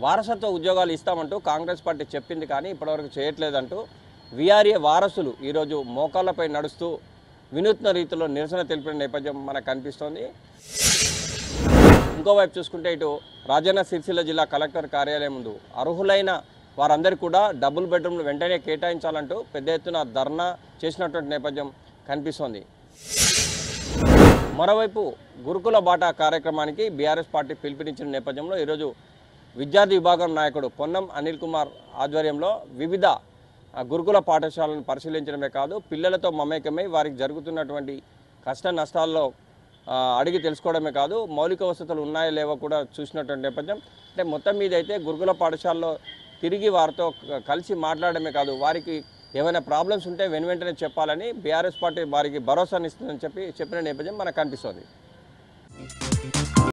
వారసత్వ ఉద్యోగాలు ఇస్తామంటూ కాంగ్రెస్ పార్టీ చెప్పింది కానీ ఇప్పటివరకు చేయట్లేదంటూ విఆర్ఏ వారసులు ఈరోజు మోకాళ్ళపై నడుస్తూ వినూత్న రీతిలో నిరసన తెలిపిన నేపథ్యం మనకు కనిపిస్తోంది ఇంకోవైపు చూసుకుంటే ఇటు రాజన్న సిరిసిల్ల జిల్లా కలెక్టర్ కార్యాలయం ముందు అర్హులైన వారందరికీ కూడా డబుల్ బెడ్రూమ్లు వెంటనే కేటాయించాలంటూ పెద్ద ఎత్తున ధర్నా చేసినటువంటి నేపథ్యం కనిపిస్తోంది మరోవైపు గురుకుల బాట కార్యక్రమానికి బీఆర్ఎస్ పార్టీ పిలుపునిచ్చిన నేపథ్యంలో ఈరోజు విద్యార్థి విభాగం నాయకుడు పొన్నం అనిల్ కుమార్ ఆధ్వర్యంలో వివిధ ఆ, గురుకుల పాఠశాలను పరిశీలించడమే కాదు పిల్లలతో మమేకమై వారికి జరుగుతున్నటువంటి కష్ట నష్టాల్లో ఆ, అడిగి తెలుసుకోవడమే కాదు మౌలిక వసతులు ఉన్నాయో లేవో కూడా చూసినటువంటి నేపథ్యం అంటే మొత్తం మీద అయితే గురుకుల పాఠశాలలో తిరిగి వారితో క- కలిసి మాట్లాడడమే కాదు వారికి ఏమైనా ప్రాబ్లమ్స్ ఉంటే వెను వెంటనే చెప్పాలని బీఆర్ఎస్ పార్టీ వారికి భరోసానిస్తుందని చెప్పి చెప్పిన నేపథ్యం మనకు కనిపిస్తుంది